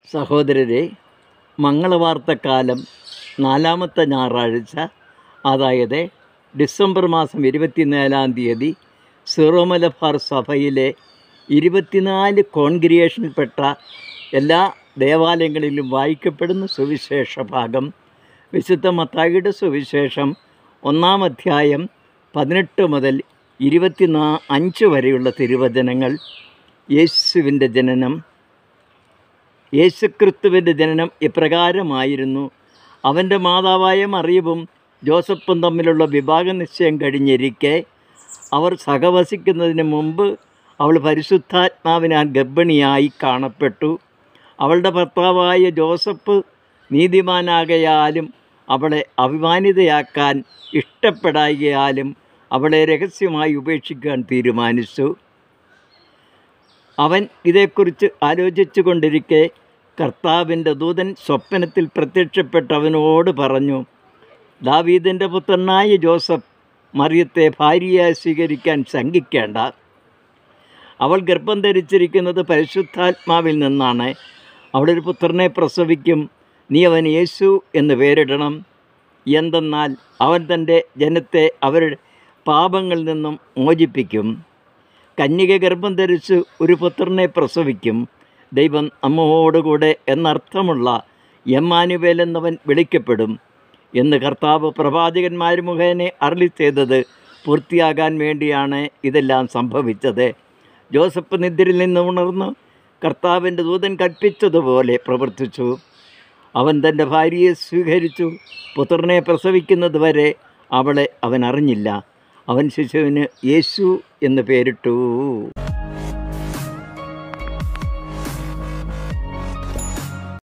സഹോദരരെ മംഗളവാർത്തക്കാലം നാലാമത്തെ ഞായറാഴ്ച അതായത് ഡിസംബർ മാസം ഇരുപത്തിനാലാം തീയതി സിറോ മലബാർ സഭയിലെ ഇരുപത്തിനാല് കോൺഗ്രിയേഷനിൽപ്പെട്ട എല്ലാ ദേവാലയങ്ങളിലും വായിക്കപ്പെടുന്ന സുവിശേഷ ഭാഗം വിശുദ്ധ മത്തായിയുടെ സുവിശേഷം ഒന്നാം അധ്യായം പതിനെട്ട് മുതൽ ഇരുപത്തിനാ അഞ്ച് വരെയുള്ള തിരുവചനങ്ങൾ യേശുവിൻ്റെ ജനനം യേശുക്രിസ്തുവിൻ്റെ ജനനം ഇപ്രകാരമായിരുന്നു അവൻ്റെ മാതാവായ മറിയവും ജോസഫും തമ്മിലുള്ള വിവാഹ നിശ്ചയം കഴിഞ്ഞിരിക്കെ അവർ സഹവസിക്കുന്നതിന് മുമ്പ് അവൾ പരിശുദ്ധാത്മാവിനാൽ ഗർഭിണിയായി കാണപ്പെട്ടു അവളുടെ ഭർത്താവായ ജോസഫ് നീതിമാനാകയാലും അവളെ അഭിമാനിതയാക്കാൻ ഇഷ്ടപ്പെടായകയാലും അവളെ രഹസ്യമായി ഉപേക്ഷിക്കാൻ തീരുമാനിച്ചു അവൻ ഇതേക്കുറിച്ച് ആലോചിച്ചു കൊണ്ടിരിക്കെ കർത്താവിൻ്റെ ദൂതൻ സ്വപ്നത്തിൽ പ്രത്യക്ഷപ്പെട്ട് അവനോട് പറഞ്ഞു ദാവീദിൻ്റെ പുത്രനായ ജോസഫ് മറിയത്തെ ഭാര്യയായി സ്വീകരിക്കാൻ ശങ്കിക്കേണ്ട അവൾ ഗർഭം ധരിച്ചിരിക്കുന്നത് പരിശുദ്ധാത്മാവിൽ നിന്നാണ് അവളൊരു പുത്രനെ പ്രസവിക്കും നീ അവൻ യേശു എന്ന് പേരിടണം എന്തെന്നാൽ അവൻ തൻ്റെ ജനത്തെ അവരുടെ പാപങ്ങളിൽ നിന്നും മോചിപ്പിക്കും കന്യക ഗർഭം ധരിച്ച് ഒരു പുത്രനെ പ്രസവിക്കും ദൈവം നമ്മോടുകൂടെ എന്നർത്ഥമുള്ള എമ്മാനുവേൽ എന്നവൻ വിളിക്കപ്പെടും എന്ന് കർത്താവ് പ്രവാചകന്മാർ മുഖേന അരളി ചെയ്തത് പൂർത്തിയാകാൻ വേണ്ടിയാണ് ഇതെല്ലാം സംഭവിച്ചത് ജോസഫ് നിദ്രയിൽ നിന്ന് ഉണർന്ന് കർത്താവിൻ്റെ ദൂതൻ കൽപ്പിച്ചതുപോലെ പ്രവർത്തിച്ചു അവൻ തൻ്റെ ഭാര്യയെ സ്വീകരിച്ചു പുത്രനെ പ്രസവിക്കുന്നത് വരെ അവളെ അവൻ അറിഞ്ഞില്ല അവൻ ശിശുവിന് യേശു എന്ന് പേരിട്ടു